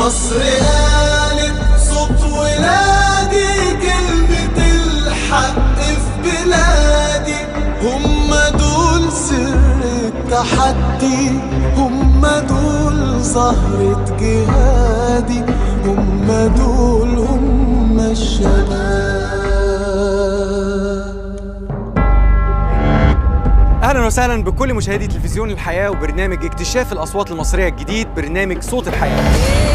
مصر قالت صوت ولادي كلمة الحق في بلادي هم دول سر التحدي هم دول زهرة جهادي هم دول هم الشباب اهلا وسهلا بكل مشاهدي تلفزيون الحياه وبرنامج اكتشاف الاصوات المصريه الجديد برنامج صوت الحياه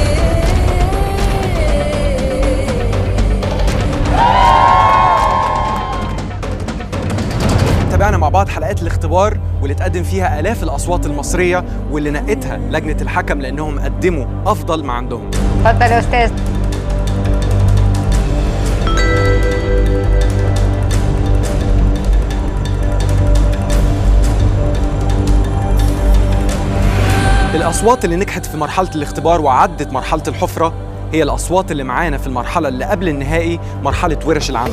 تابعنا مع بعض حلقات الاختبار واللي اتقدم فيها الاف الاصوات المصريه واللي نقتها لجنه الحكم لانهم قدموا افضل ما عندهم اتفضل يا استاذ الأصوات اللي نجحت في مرحلة الاختبار وعدت مرحلة الحفرة هي الأصوات اللي معانا في المرحلة اللي قبل النهائي مرحلة ورش العمل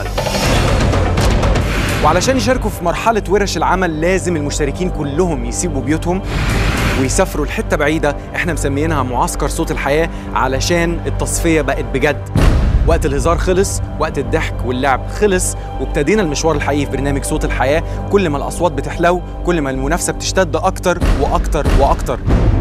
وعلشان يشاركوا في مرحلة ورش العمل لازم المشتركين كلهم يسيبوا بيوتهم ويسافروا لحتة بعيدة احنا مسميينها معسكر صوت الحياة علشان التصفية بقت بجد وقت الهزار خلص وقت الضحك واللعب خلص وابتدينا المشوار الحقيقي في برنامج صوت الحياة كل ما الأصوات بتحلو كل ما المنافسة بتشتد أكتر وأكتر وأكتر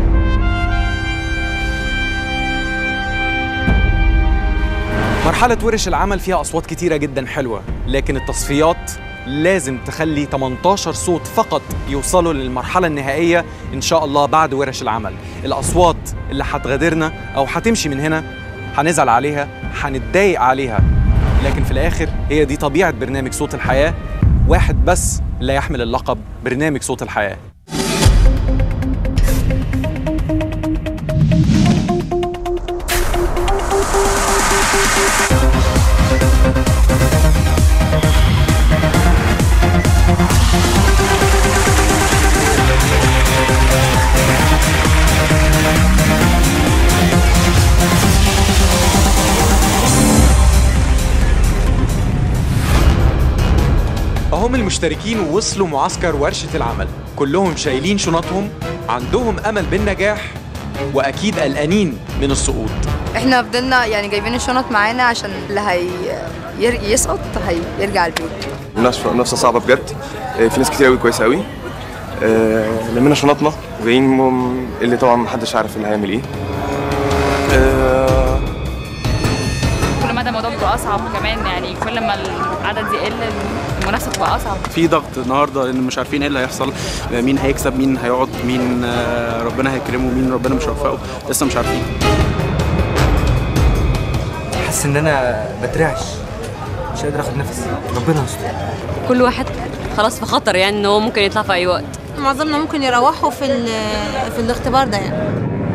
مرحلة ورش العمل فيها أصوات كتيرة جدا حلوة لكن التصفيات لازم تخلي 18 صوت فقط يوصلوا للمرحلة النهائية إن شاء الله بعد ورش العمل الأصوات اللي هتغادرنا أو هتمشي من هنا هنزعل عليها هنتضايق عليها لكن في الآخر هي دي طبيعة برنامج صوت الحياة واحد بس لا يحمل اللقب برنامج صوت الحياة هم المشتركين ووصلوا معسكر ورشة العمل كلهم شايلين شنطهم عندهم أمل بالنجاح وأكيد قلقانين من السقوط احنا فضلنا يعني جايبين الشنط معانا عشان اللي هي ير- يسقط هيرجع البيت منافسه منافسه صعبه بجد آه، في ناس كتير قوي كويسه قوي آه، لمينا شنطنا وجايين مم- اللي طبعا محدش عارف اللي هيعمل ايه آه، كل ما ده الموضوع بيبقى اصعب كمان يعني كل ما العدد يقل المنافسه بتبقى اصعب في ضغط النهارده لان مش عارفين ايه اللي هيحصل مين هيكسب مين هيقعد مين آه، ربنا هيكرمه مين ربنا مش هيوفقه لسه مش عارفين حاسس ان انا بترعش مش قادر اخد نفسي ربنا يستر كل واحد خلاص في خطر يعني ان هو ممكن يطلع في اي وقت معظمنا ممكن يروحوا في ال- في الاختبار ده يعني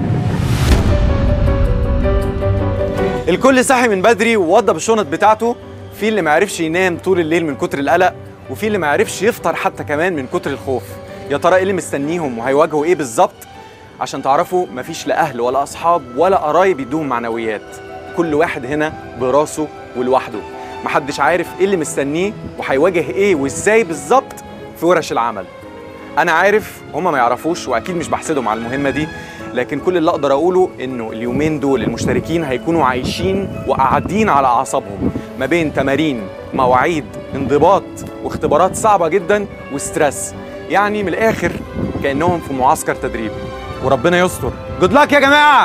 الكل صحي من بدري ووضب الشنط بتاعته في اللي ما عرفش ينام طول الليل من كتر القلق وفي اللي ما عرفش يفطر حتى كمان من كتر الخوف يا ترى ايه اللي مستنيهم وهيواجهوا ايه بالظبط عشان تعرفوا مفيش لا اهل ولا اصحاب ولا قرايب يدوهم معنويات كل واحد هنا براسه ولوحده محدش عارف ايه اللي مستنيه وهيواجه ايه وازاي بالظبط في ورش العمل انا عارف هما ما يعرفوش واكيد مش بحسدهم على المهمه دي لكن كل اللي اقدر اقوله انه اليومين دول المشتركين هيكونوا عايشين وقاعدين على اعصابهم ما بين تمارين مواعيد انضباط واختبارات صعبه جدا وستريس يعني من الاخر كانهم في معسكر تدريب وربنا يستر جود لك يا جماعه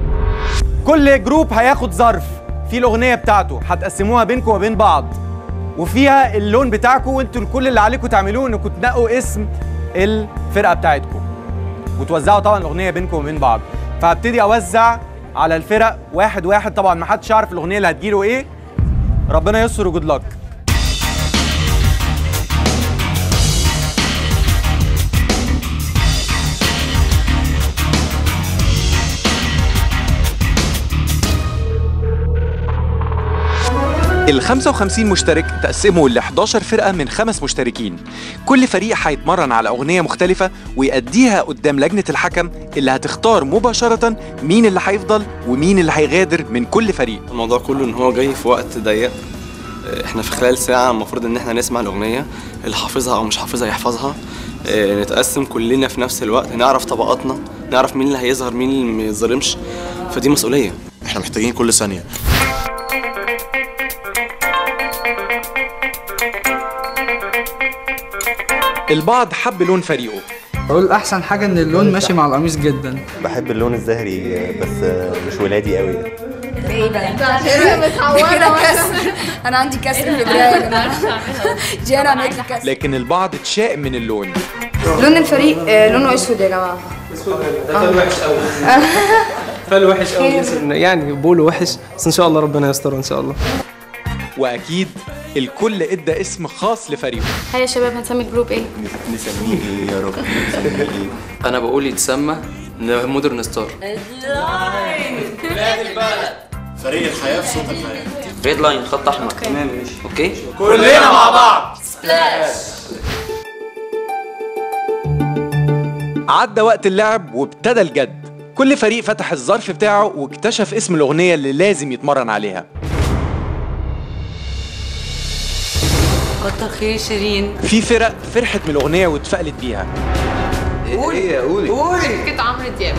كل جروب هياخد ظرف فيه الاغنيه بتاعته هتقسموها بينكم وبين بعض وفيها اللون بتاعكم وانتوا كل اللي عليكم تعملوه انكم تنقوا اسم الفرقه بتاعتكم وتوزعوا طبعا الاغنيه بينكم وبين بعض فهبتدي اوزع على الفرق واحد واحد طبعا ما حدش يعرف الاغنيه اللي هتجيله ايه ربنا يستر وجود لك ال 55 مشترك تقسموا ل 11 فرقة من خمس مشتركين كل فريق هيتمرن على أغنية مختلفة ويأديها قدام لجنة الحكم اللي هتختار مباشرة مين اللي هيفضل ومين اللي هيغادر من كل فريق الموضوع كله ان هو جاي في وقت ضيق آه، احنا في خلال ساعة المفروض ان احنا نسمع الأغنية اللي حافظها أو مش حافظها يحفظها آه، نتقسم كلنا في نفس الوقت نعرف طبقاتنا نعرف مين اللي هيظهر مين اللي ما يظهرمش فدي مسؤولية احنا محتاجين كل ثانية البعض حب لون فريقه بقول احسن حاجه ان اللون ماشي مع القميص جدا بحب اللون الزهري بس مش ولادي قوي ايه ده؟ كده كسر انا عندي كسر في دراعي يا جماعه جيانا عملت لي كسر لكن البعض اتشائم من اللون لون الفريق آه، لونه اسود يا جماعه فال وحش قوي فال وحش قوي يعني بقوله وحش بس ان شاء الله ربنا يستر ان شاء الله وأكيد الكل ادى اسم خاص لفريقه هيا يا شباب هنسمي الجروب ايه؟ نسميه ايه يا رب نسميه ايه انا بقول يتسمى مودرن ستار فريق الحياة في صوت الحياة ريد لاين خط احمر تمام ماشي اوكي كلنا مع بعض عدى وقت اللعب وابتدى الجد كل فريق فتح الظرف بتاعه واكتشف اسم الأغنية اللي لازم يتمرن عليها كتر خير شيرين في فرق فرحت من الأغنية واتفائلت بيها ايه قولي قولي شركة عمرو دياب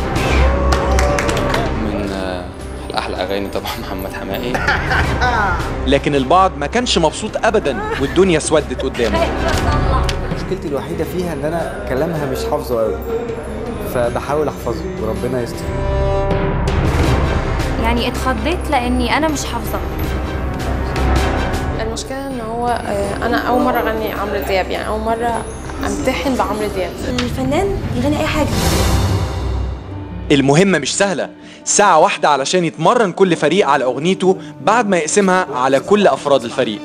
من آه، احلى اغاني طبعا محمد حماقي لكن البعض ما كانش مبسوط أبدا والدنيا اسودت قدامه مشكلتي الوحيده فيها ان انا كلامها مش حافظه قوي فبحاول احفظه وربنا يستر يعني اتخضيت لاني انا مش حافظة المشكلة ان هو آه، انا اول مرة اغني عمرو دياب يعني اول مرة امتحن بعمرو دياب الفنان يغني اي حاجة المهمة مش سهلة ساعة واحدة علشان يتمرن كل فريق على أغنيته بعد ما يقسمها على كل أفراد الفريق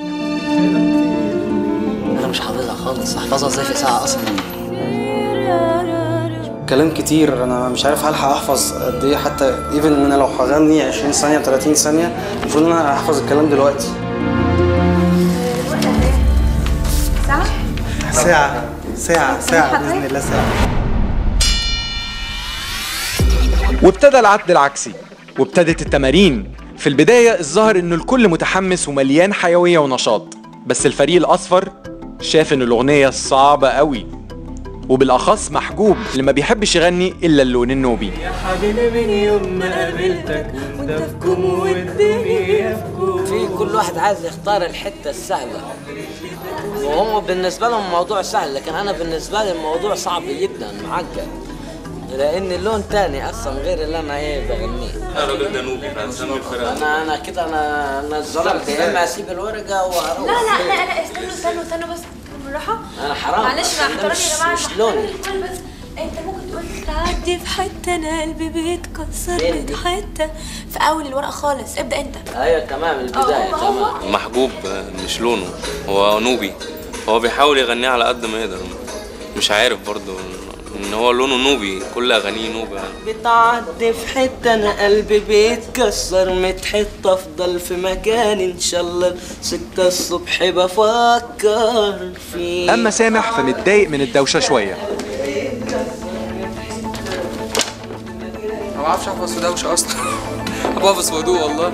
انا مش حافظها خالص احفظها ازاي في ساعه اصلا كلام كتير انا مش عارف هلحق احفظ قد ايه حتى ايفن ان انا لو هغني 20 ثانيه 30 ثانيه المفروض ان انا احفظ الكلام دلوقتي ساعة؟ ساعه ساعه ساعه باذن الله ساعه وابتدى العد العكسي وابتدت التمارين في البداية الظاهر انه الكل متحمس ومليان حيوية ونشاط بس الفريق الأصفر شاف ان الأغنية صعبة قوي وبالأخص محجوب اللي ما بيحبش يغني إلا اللون النوبي يا حبيبي من يوم ما قابلتك وانت في كوم والدنيا في كوم في كل واحد عايز يختار الحته السهله وهم بالنسبه لهم الموضوع سهل لكن انا بالنسبه لي الموضوع صعب جدا معقد لان اللون تاني اصلا غير اللي انا ايه بغنيه الراجل ده نوبي فهنسمي الفرقه انا انا كده انا انا اتظلمت يا اما اسيب الورقه واروح لا لا لا لا استنوا استنوا استنوا بس بالراحة انا حرام معلش مع ده احترامي مش- يا جماعة مش مع لوني. احترامي بس انت ممكن تقول تعدي في حتة انا قلبي بيتكسر فين من دي؟ حتة في اول الورقة خالص ابدأ انت ايوه تمام البدايه هو- هو. تمام محجوب آه، مش لونه هو نوبي هو بيحاول يغنيها على قد ما يقدر مش عارف برضو ان هو لونه نوبي كل اغانيه نوبي يعني. بتعدي في حتة أنا قلبي بيتكسر متحت أفضل في مكان إن شاء الله ستة الصبح بفكر فيه أما سامح فمتضايق من الدوشة شوية ما بعرفش احفظ في دوشه اصلا بحفظ في هدوء والله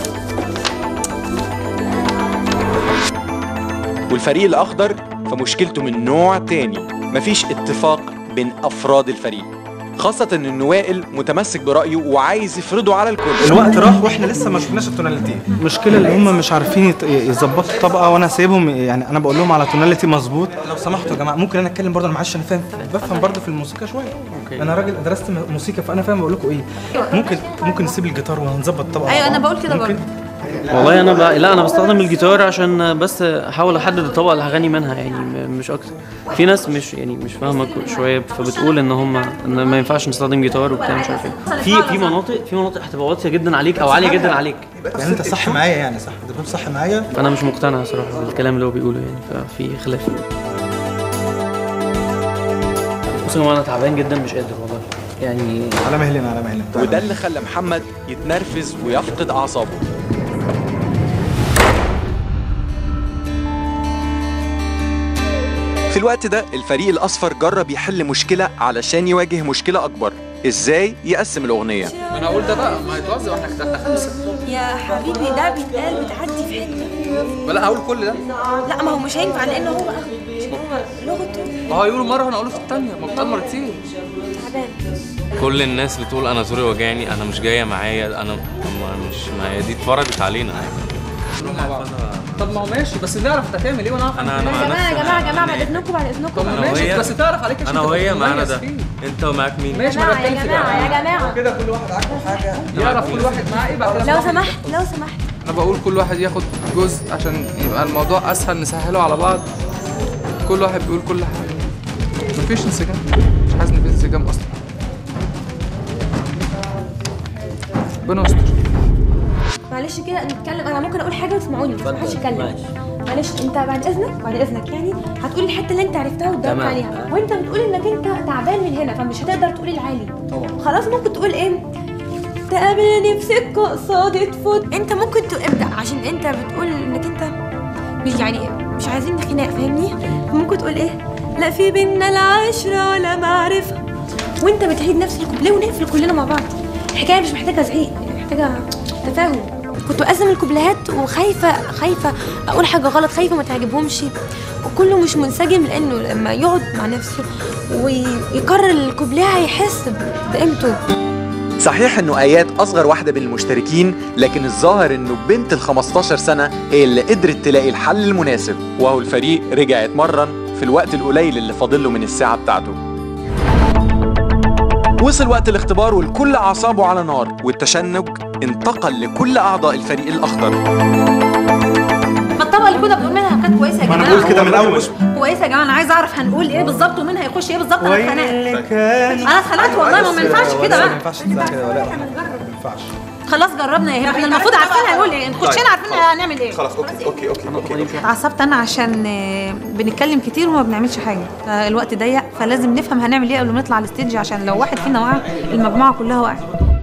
والفريق الأخضر فمشكلته من نوع تاني مفيش اتفاق بين أفراد الفريق خاصة إن وائل متمسك برأيه وعايز يفرضه على الكل الوقت راح واحنا لسه ما شفناش التوناليتي المشكله اللي هم مش عارفين يط- يظبطوا الطبقه وانا سايبهم يعني انا بقول لهم على توناليتي مظبوط لو سمحتوا يا جماعه ممكن انا اتكلم برضه انا معلش انا فاهم بفهم برضه في الموسيقى شويه أوكي. انا راجل درست م- موسيقى فانا فاهم بقول لكم ايه ممكن ممكن نسيب الجيتار ونظبط الطبقه ايوه مع انا بعض؟ بقول كده ممكن؟ برضه والله انا ب... لا انا بستخدم الجيتار عشان بس احاول احدد الطبقه اللي هغني منها يعني م- مش اكتر في ناس مش يعني مش فاهمه ك- شويه فبتقول ان هم ان ما ينفعش نستخدم جيتار وبتاع مش عارف ايه في في مناطق في مناطق هتبقى واطيه جدا عليك او عاليه جدا عليك يعني انت صح معايا يعني صح تكون صح معايا فانا مش مقتنع صراحه بالكلام اللي هو بيقوله يعني ففي خلاف بصوا يا جماعه انا تعبان جدا مش قادر والله يعني على مهلنا على مهلنا وده اللي خلى محمد يتنرفز ويفقد أعصابه في الوقت ده الفريق الأصفر جرب يحل مشكلة علشان يواجه مشكلة أكبر إزاي يقسم الأغنية ما انا اقول ده بقى ما هيتوزع واحنا كتبنا خمسه يا حبيبي ده بيتقال بتعدي في حته ولا هقول كل ده لا ما هو مش هينفع لان هو هو لغته ما هو يقولوا مره وانا اقوله في الثانيه ما بتقال مرتين تعبان كل الناس بتقول انا زوري وجعني انا مش جايه معايا انا ما مش ما هي دي اتفرضت علينا كلهم مع بعض طب ما هو ماشي بس نعرف انت هتعمل ايه وانا اعرف انا أنت انا هتعمل مع إيه. يا جماعه يا جماعه بعد اذنكم بعد طب اذنكم ما ماشي بس تعرف عليك عشان انا تبقى وهي معانا مميز ده فيه. انت ومعاك مين ماشي ما يا بتكلم في جماعه كده يا جماعه كده كل واحد عاجبه حاجه يعرف كل واحد معاه ايه بعد كده لو سمحت لو سمحت انا بقول كل واحد ياخد جزء عشان يبقى الموضوع اسهل نسهله على بعض كل واحد بيقول كل حاجه مفيش انسجام مش حاسس ان في انسجام اصلا ربنا يستر معلش كده نتكلم انا ممكن اقول حاجه وتسمعوني بس محدش يتكلم معلش انت بعد اذنك بعد اذنك يعني هتقول الحته اللي انت عرفتها وتدور تمام. عليها وانت بتقول انك انت تعبان من هنا فمش هتقدر تقول العالي خلاص ممكن تقول ايه تقابلني في سكه قصادي تفوت انت ممكن تبدا عشان انت بتقول انك انت مش يعني مش عايزين خناق فاهمني ممكن تقول ايه لا في بينا العشرة ولا معرفة وانت بتعيد نفس الكوبليه ونقفل كلنا مع بعض الحكايه مش محتاجه زعيق محتاجه تفاهم كنت بقسم الكوبليهات وخايفه خايفه اقول حاجه غلط خايفه ما تعجبهمش وكله مش منسجم لانه لما يقعد مع نفسه ويكرر الكوبليه هيحس بقيمته صحيح انه ايات اصغر واحده بين المشتركين لكن الظاهر انه بنت ال 15 سنه هي اللي قدرت تلاقي الحل المناسب وهو الفريق رجع يتمرن في الوقت القليل اللي فاضل له من الساعه بتاعته وصل وقت الاختبار والكل اعصابه على نار والتشنج انتقل لكل اعضاء الفريق الاخضر ما الطبقه اللي كنا بنقول منها كانت كويسه يا ما جماعه انا بقول كده من الاول كويسه يا جماعه انا عايزه اعرف هنقول ايه بالظبط ومين هيخش ايه بالظبط انا اتخنقت كان انا اتخنقت والله ما ما ينفعش كده ما بقى ينفعش تزعل كده ولا ما ينفعش خلاص جربنا يا هبه احنا المفروض عارفين هنقول ايه نخش هنا عارفين هنعمل ايه خلاص اوكي اوكي اوكي اوكي اتعصبت انا عشان آه، بنتكلم كتير وما بنعملش حاجه فالوقت ضيق فلازم نفهم هنعمل ايه قبل ما نطلع على الستيج عشان لو واحد فينا وقع المجموعه كلها وقعت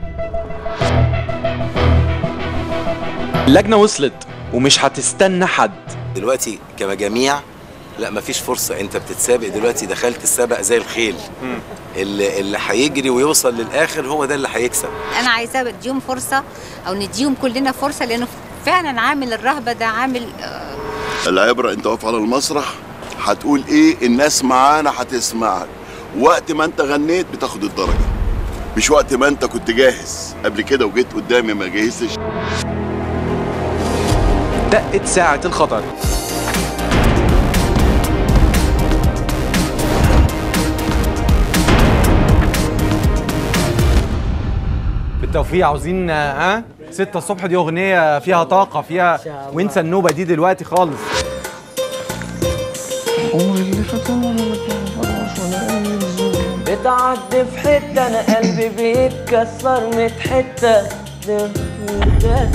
اللجنه وصلت ومش هتستنى حد دلوقتي كمجاميع لا مفيش فرصة انت بتتسابق دلوقتي دخلت السبق زي الخيل اللي اللي هيجري ويوصل للآخر هو ده اللي هيكسب انا عايزاه بديهم فرصه او نديهم كلنا فرصه لانه فعلا عامل الرهبه ده عامل آه، العبرة انت واقف على المسرح هتقول ايه الناس معانا هتسمعك وقت ما انت غنيت بتاخد الدرجة مش وقت ما انت كنت جاهز قبل كده وجيت قدامي ما جهزتش دقت ساعه الخطر بالتوفيق عاوزين ها ستة الصبح دي أغنية فيها طاقة فيها وانسى النوبة دي دلوقتي خالص بتعدي في حتة أنا قلبي بيتكسر ميت حتة ده وده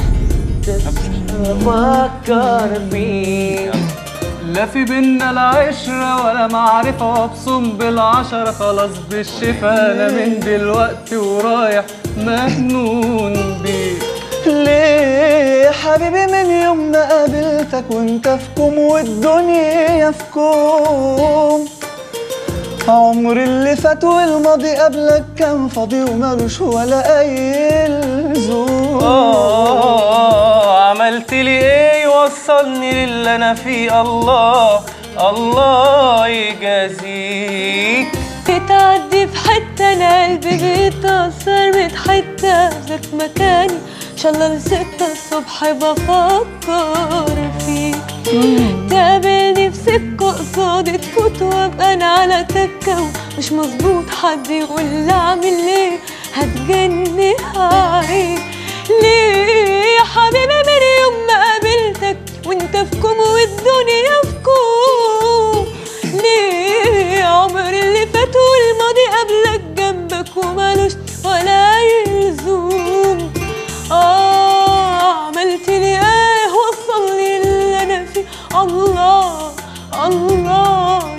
أفكر بيك لا في بينا العشرة ولا معرفة وابصم بالعشرة خلاص بالشفا أنا من دلوقتي ورايح مجنون بيك ليه يا حبيبي من يوم ما قابلتك وانت في كوم والدنيا في كوم عمري اللي فات والماضي قبلك كان فاضي ومالوش ولا اي لزوم آه عملت لي إيه يوصلني للي أنا فيه الله الله يجازيك بتعدي في حتة أنا قلبي بيتأثر متحتة ذات مكاني إن شاء الله لستة الصبح بفكر فيك تقابلني في سكة قصادي تفوت وأبقى أنا على تكة مش مظبوط حد يقول لي أعمل إيه هتجني هعيد ليه يا حبيبي من الدنيا في كوم ليه عمر اللي فات والماضي قبلك جنبك ومالوش ولا يلزوم اه عملت لي ايه وصلني اللي انا فيه الله الله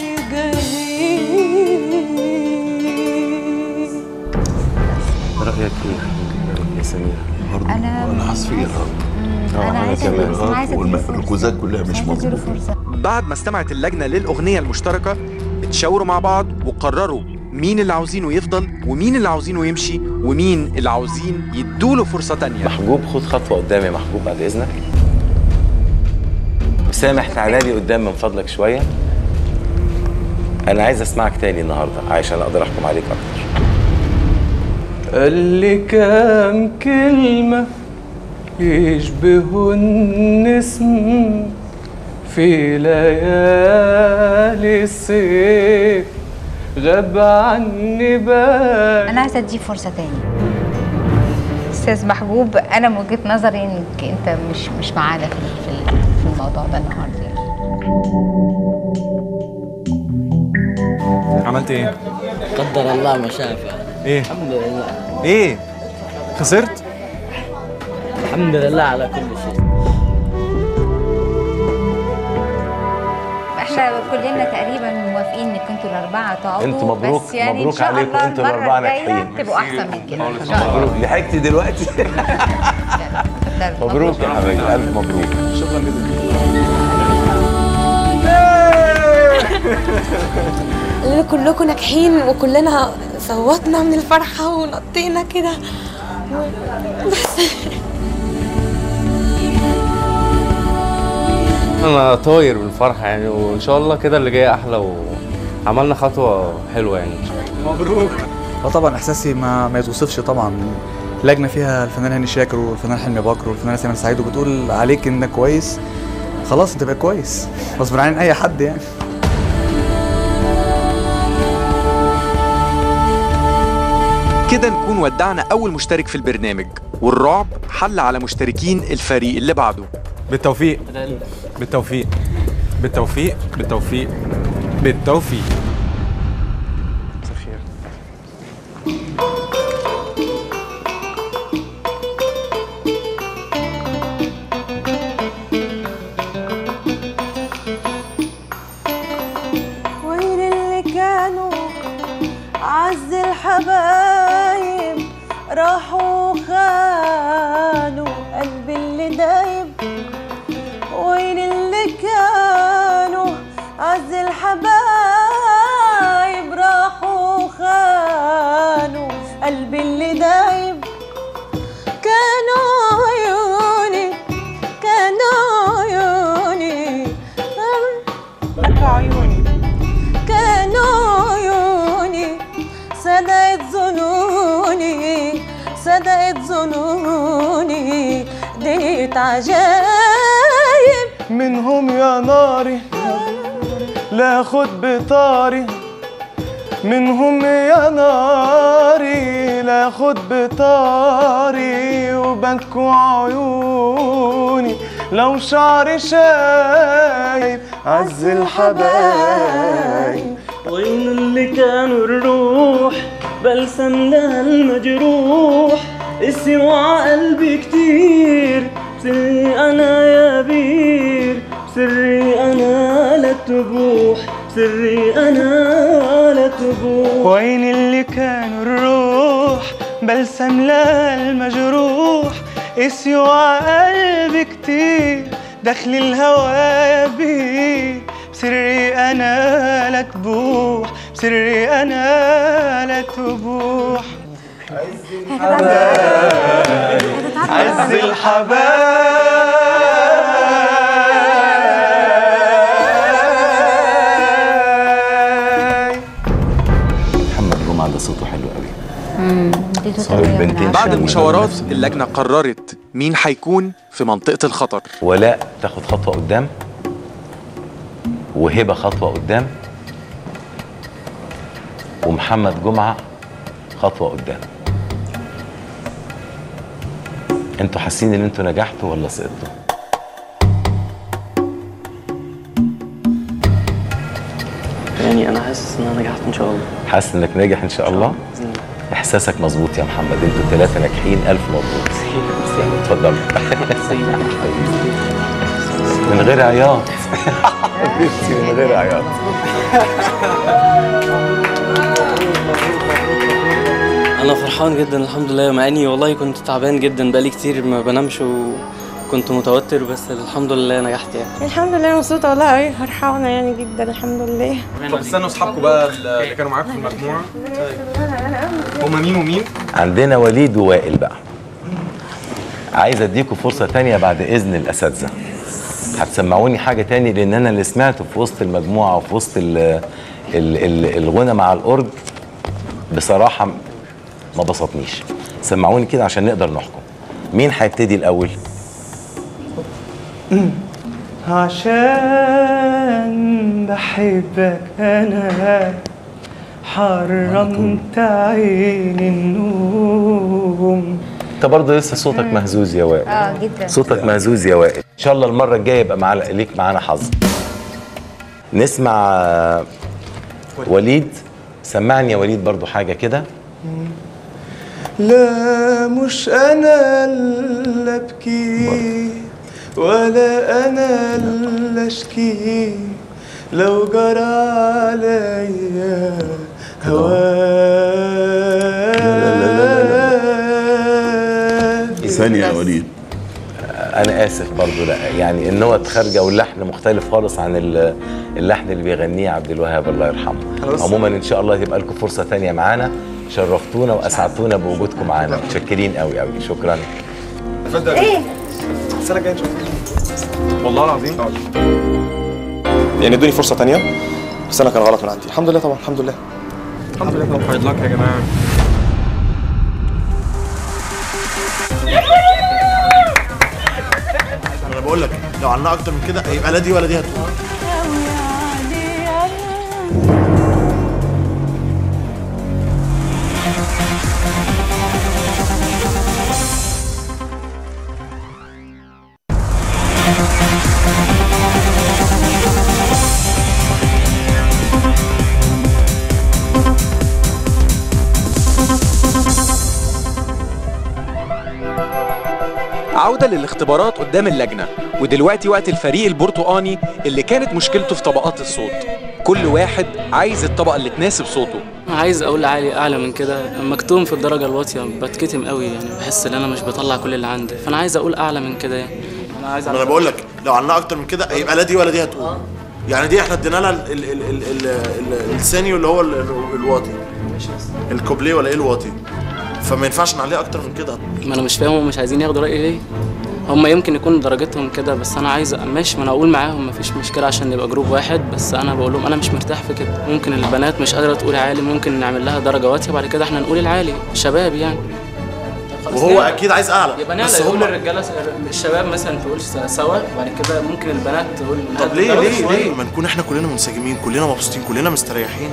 يجازيك رايك ايه يا سمير برضه أنا انا حاسس في ارهاق أنا أنا عايزة كمان أديله- أنا عايزة أديله فرصة. والركوزات كلها مش مظبوطه بعد ما استمعت اللجنة للأغنية المشتركة اتشاوروا مع بعض وقرروا مين اللي عاوزينه يفضل ومين اللي عاوزينه يمشي ومين اللي عاوزين يدوله فرصة تانية محجوب خد خطوه قدام يا محجوب بعد اذنك سامح تعالى لي قدام من فضلك شويه انا عايز اسمعك تاني النهارده عشان اقدر احكم عليك اكتر قال لي كام كلمة يشبهن اسم في ليالي الصيف غاب عني بال انا عايزه اديه فرصه تاني استاذ محبوب انا من وجهه نظري انك انت مش مش معانا في في في الموضوع ده النهارده يعني. عملت ايه؟ قدر الله ما شاء فعل ايه؟ الحمد لله ايه؟ خسرت؟ الحمد لله على كل شيء احنا كلنا تقريبا موافقين انك انتوا الاربعه تقعدوا انتوا مبروك- بس يعني مبروك ان شاء عليكم، الله انتوا المرة الأربعة الجاية ناجحين. تبقوا احسن من كده ان شاء الله مبروك لحقتي دلوقتي مبروك يا حبيبي الف مبروك شكرا اللي كلكم ناجحين وكلنا صوتنا من الفرحة ونطينا كده بس انا طاير بالفرحه يعني وان شاء الله كده اللي جاي احلى وعملنا خطوه حلوه يعني ان شاء الله مبروك وطبعا احساسي ما ما يتوصفش طبعا لجنه فيها الفنان هاني شاكر والفنان حلمي بكر والفنان سامر سعيد وبتقول عليك انك كويس خلاص انت بقى كويس غصب عن اي حد يعني كده نكون ودعنا أول مشترك في البرنامج والرعب حل على مشتركين الفريق اللي بعده بالتوفيق بالتوفيق بالتوفيق بالتوفيق بالتوفيق مساء الخير وين اللي كانوا عز الحبايب راحوا خانوا قلبي اللي دايب وين اللي كانوا عز الحبايب راحوا خانوا قلبي اللي دايب كانوا عيوني كانوا عيوني كانوا عيوني كانوا عيوني صدقت ظنوني صدقت ظنوني دنيا عجايب منهم يا ناري لا خد بطاري منهم يا ناري لا خد بطاري وبكوا عيوني لو شعري شايب عز الحبايب وين اللي كانوا الروح بلسم لها المجروح اسمع قلبي كتير بسري انا يا بير بسري انا لا تبوح بسري انا لا تبوح وين اللي كانوا الروح بلسم لها المجروح اسيوا قلبي كتير دخل الهوى بيه بسري انا لا تبوح بسري انا لا تبوح عز الحبايب محمد جمعه ده صوته حلو قوي اديته صاحب تمانية من بنتين. عشرة. بعد المشاورات اللجنة قررت مين هيكون في منطقة الخطر ولاء تاخد خطوه قدام وهبه خطوه قدام ومحمد جمعه خطوه قدام انتوا حاسين ان انتوا نجحتوا ولا سقطتوا يعني انا حاسس ان انا نجحت ان شاء الله حاسس انك ناجح ان شاء الله احساسك مظبوط يا محمد انتوا الثلاثه ناجحين الف مبروك اتفضل من غير عياط حبيبتي من غير عياط انا فرحان جدا الحمد لله مع اني والله كنت تعبان جدا بقالي كتير ما بنامش وكنت متوتر بس الحمد لله نجحت يعني الحمد لله مبسوطة والله قوي فرحانة يعني جدا الحمد لله طب استنوا اصحابكم بقى اللي كانوا معاكم في المجموعه هما مين ومين؟ عندنا وليد ووائل بقى عايز اديكم فرصه تانية بعد اذن الاساتذه هتسمعوني حاجه تاني لان انا اللي سمعته في وسط المجموعه وفي وسط ال ال ال الغنى مع الاورج بصراحه ما بسطنيش سمعوني كده عشان نقدر نحكم مين هيبتدي الاول عشان بحبك انا حرمت عيني النوم انت برضه لسه صوتك مهزوز يا وائل اه جدا صوتك مهزوز يا وائل ان شاء الله المره الجايه يبقى معانا ليك معانا حظ نسمع آه، وليد سمعني يا وليد برضو حاجه كده لا مش انا اللي ابكي ولا انا اللي اشكي لو جرى عليا هواك ثانية يا وليد انا اسف برضو لا يعني النوت خارجه واللحن مختلف خالص عن ال- اللحن اللي بيغنيه عبد الوهاب الله يرحمه خلاص. عموما ان شاء الله يبقى لكم فرصه تانية معانا شرفتونا واسعدتونا بوجودكم معانا متشكرين قوي قوي شكرا اتفضل ايه السنه الجايه والله العظيم يعني ادوني فرصه تانية بس انا كان غلط من عندي الحمد لله طبعا الحمد لله الحمد لله طبعا لك يا جماعه انا بقول لك لو عنا اكتر من كده يبقى لا دي ولا دي هتقول عودة للاختبارات قدام اللجنة ودلوقتي وقت الفريق البرتقاني اللي كانت مشكلته في طبقات الصوت كل واحد عايز الطبقة اللي تناسب صوته عايز اقول عالي اعلى من كده مكتوم في الدرجه الواطيه بتكتم قوي يعني بحس ان انا مش بطلع كل اللي عندي فانا عايز اقول اعلى من كده يعني انا عايز انا بقول لك لو عنا اكتر من كده يبقى لا دي ولا دي هتقول يعني دي احنا ادينا لها ال- ال- ال- ال- ال- ال- الثاني اللي هو ال- ال- الواطي الكوبليه ولا ايه الواطي فما ينفعش نعليه اكتر من كده ما انا مش فاهم هم مش عايزين ياخدوا رايي ليه هم يمكن يكون درجتهم كده بس انا عايز ماشي ما انا اقول معاهم مفيش مشكله عشان نبقى جروب واحد بس انا بقول لهم انا مش مرتاح في كده ممكن البنات مش قادره تقول عالي ممكن نعمل لها درجه واطيه بعد كده احنا نقول العالي شباب يعني وهو اكيد عايز اعلى يبقى بس نعلى يقول هم الرجاله الشباب مثلا تقول سوا بعد كده ممكن البنات تقول طب ليه ليه ليه ما نكون احنا كلنا منسجمين كلنا مبسوطين كلنا مستريحين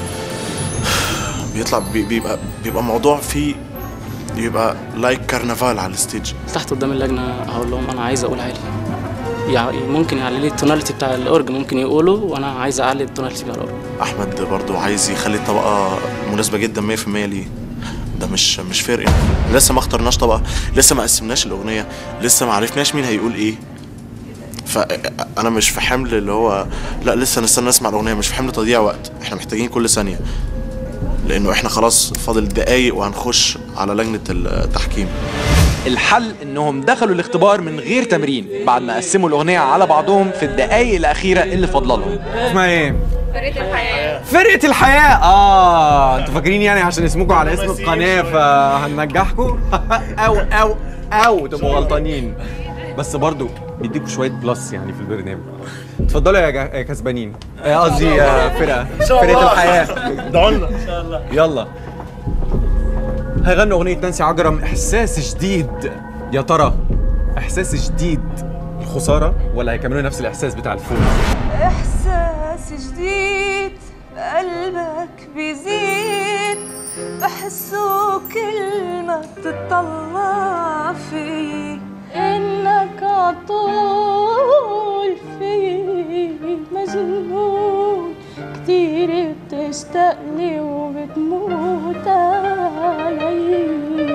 بيطلع بي- بيبقى بيبقى الموضوع فيه بيبقى لايك كرنفال على الستيج تحت قدام اللجنه هقول لهم انا عايز اقول عالي يعني ممكن يعلي لي التوناليتي بتاع الاورج ممكن يقولوا وانا عايز اعلي التوناليتي بتاع الاورج احمد برضو عايز يخلي الطبقه مناسبه جدا 100% ليه ده مش مش فرق لسه ما اخترناش طبقه لسه ما قسمناش الاغنيه لسه ما عرفناش مين هيقول ايه فانا مش في حمل اللي هو لا لسه نستنى نسمع الاغنيه مش في حمل تضييع وقت احنا محتاجين كل ثانيه لانه احنا خلاص فاضل دقايق وهنخش على لجنه التحكيم الحل انهم دخلوا الاختبار من غير تمرين بعد ما قسموا الاغنيه على بعضهم في الدقايق الاخيره اللي فاضله لهم اسمها ايه؟ فرقة الحياة فرقة الحياة اه انتوا فاكرين يعني عشان اسمكم على اسم القناة فهننجحكم او او او تبقوا غلطانين بس برضو بيديكوا شوية بلس يعني في البرنامج اتفضلوا يا جا- يا كسبانين آه، قصدي يا فرقة فرقة الحياة دعونا ان شاء الله يلا هيغنوا اغنية نانسي عجرم احساس جديد يا ترى احساس جديد الخسارة ولا هيكملوا نفس الاحساس بتاع الفوز إحساس جديد بقلبك بيزيد بحسه كل ما تطلع فيه إنك عطول في مجنون كتير مشتاق لي وبتموت علي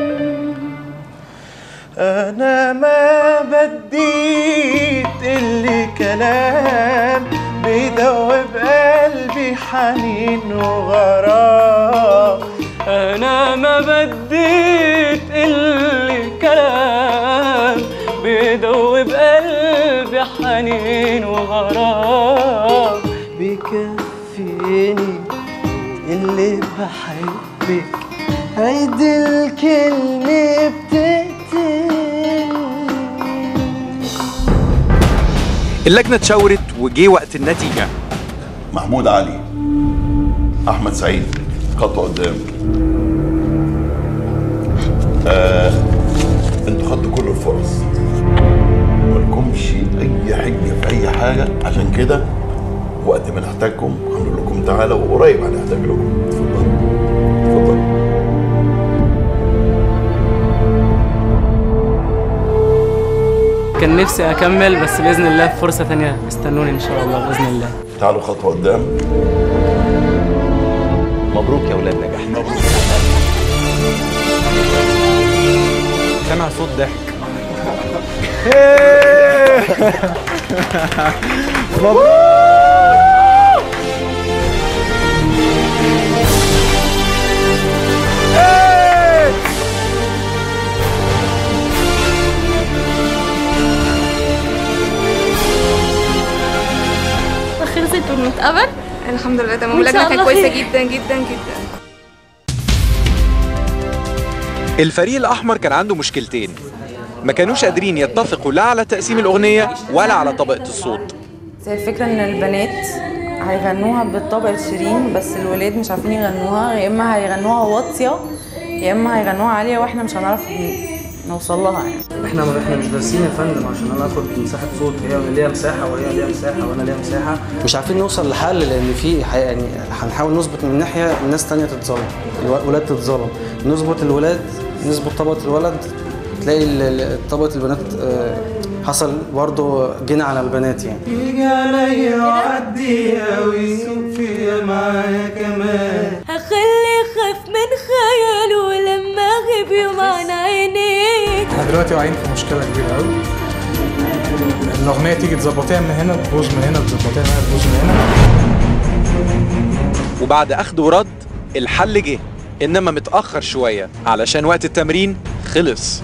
انا ما بديت اللي كلام بيدوب قلبي حنين وغرام انا ما بديت اللي كلام بيدوب قلبي حنين وغرام بيكفيني اللي بحبك هيدي الكلمة بتقتل اللجنة اتشاورت وجه وقت النتيجة محمود علي احمد سعيد خطوه قدام آه انتوا خدتوا كل الفرص مالكمش اي حجه في اي حاجه عشان كده وقت ما نحتاجكم هنقول لكم تعالوا وقريب هنحتاج لكم اتفضلوا كان نفسي اكمل بس باذن الله في فرصه ثانيه استنوني ان شاء الله باذن الله تعالوا خطوه قدام مبروك يا ولاد نجاح مبروك سامع صوت ضحك خلصت ونتقابل الحمد لله تمام وإن شاء اللجنه كانت الله كويسه خير. جدا جدا جدا الفريق الأحمر كان عنده مشكلتين ما كانوش قادرين يتفقوا لا على تقسيم الأغنية ولا على طبقة الصوت زي الفكرة ان البنات هيغنوها بالطبقة شيرين بس الولاد مش عارفين يغنوها يا اما هيغنوها واطية يا اما هيغنوها عالية واحنا مش هنعرف نوصل لها يعني احنا احنا مش دارسين يا فندم عشان انا اخد مساحه صوت هي ليها مساحه وهي ليها مساحه وانا ليها مساحه مش عارفين نوصل لحل لان في ح- يعني هنحاول نظبط من ناحيه الناس تانية تتظلم الولاد تتظلم نظبط الولاد نظبط طبقه الولد تلاقي ال- ال- طبقه البنات آه، حصل برضه جنى على البنات يعني يجي عليا وعدي ويسوق فيا معايا كمان هخلي خاف من خياله لما اغيب يوم عن عينيك احنا دلوقتي واقعين في مشكله كبيره قوي الاغنيه تيجي تظبطيها من هنا تبوظ من هنا تظبطيها من هنا تبوظ من هنا وبعد أخذ ورد الحل جه إنما متأخر شوية علشان وقت التمرين خلص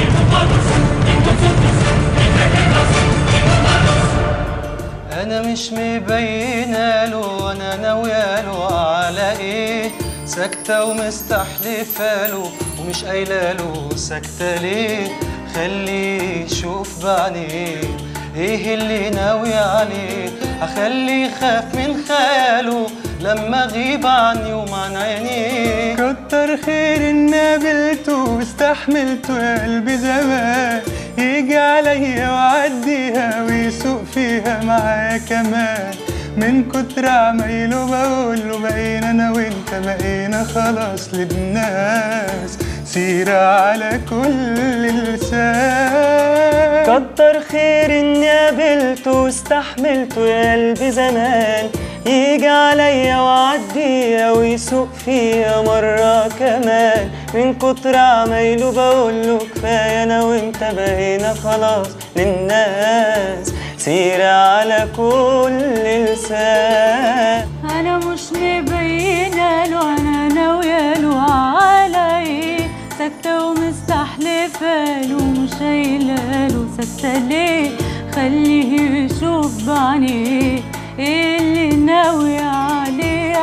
انا مش مبينه له انا ناويه له على ايه ساكته ومستحلفه له ومش قايله له ساكته ليه خليه يشوف بعينيه ايه اللي ناوي عليه اخليه يخاف من خياله لما اغيب عني وعن عينيه كتر خير اني قابلته واستحملته يا قلبي زمان يجي عليا وعديها ويسوق فيها معايا كمان من كتر عمايله بقول له بقينا انا وانت بقينا خلاص للناس سيرة على كل لسان كتر خير اني قابلته واستحملته يا قلبي زمان يجي عليا وعديها ويسوق فيها مرة كمان من كتر عمايله بقول له كفاية انا وانت بقينا خلاص للناس سيرة على كل لسان انا مش مبينه له انا ناويه له على ايه ساكته ومستحلفه له مش قايله له ساكته ليه خليه يشوف بعينيه ايه اللي ناوي عليه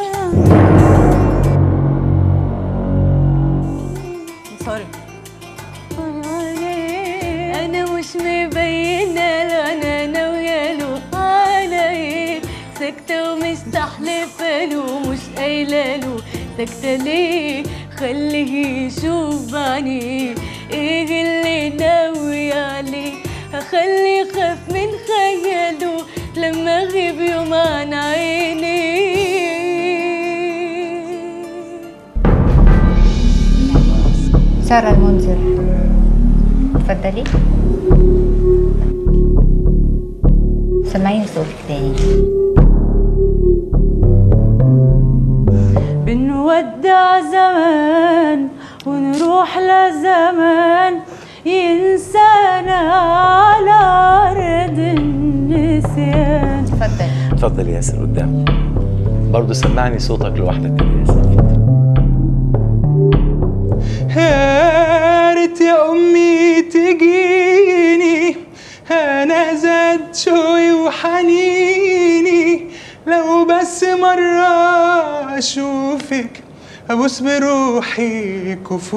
سوري انا مش مبينه له انا ناويه له على ايه ساكته ومستحلفه له مش قايله له ساكته ليه خليه يشوف بعينيه ايه اللي ناوي عليه هخليه يخاف من خياله لما اغيب يوم عن عينيه سارة المنذر اتفضلي سمعيني صوتك تاني نودع زمان ونروح لزمان ينسانا على أرض النسيان اتفضل اتفضل يا ياسر قدام برضه سمعني صوتك لوحدك كده يا ياسر يا ريت يا امي تجيني انا زاد شوي وحنيني لو بس مرة اشوفك ابوس بروحي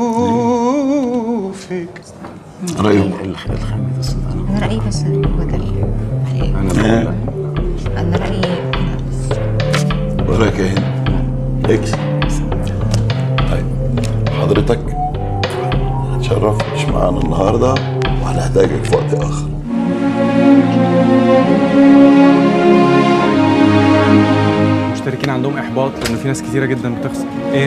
كفوفك رأيك انا رايي بس هو ده انا انا رايي وراك يا هند اكس طيب حضرتك هتشرف مش معانا النهارده وهنحتاجك في وقت اخر المشتركين عندهم احباط لان في ناس كتيره جدا بتخسر ايه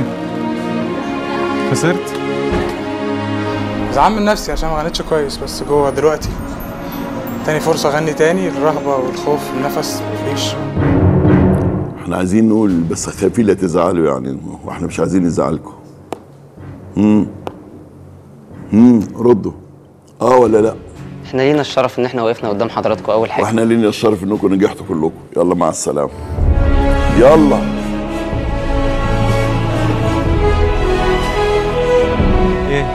خسرت زعلان من نفسي عشان ما غنيتش كويس بس جوه دلوقتي تاني فرصة أغني تاني الرهبة والخوف النفس مفيش احنا عايزين نقول بس خايفين لا تزعلوا يعني واحنا مش عايزين نزعلكم امم امم ردوا اه ولا لا احنا لينا الشرف ان احنا وقفنا قدام حضراتكم اول حاجه واحنا لينا الشرف انكم نجحتوا كلكم يلا مع السلامه يلا ايه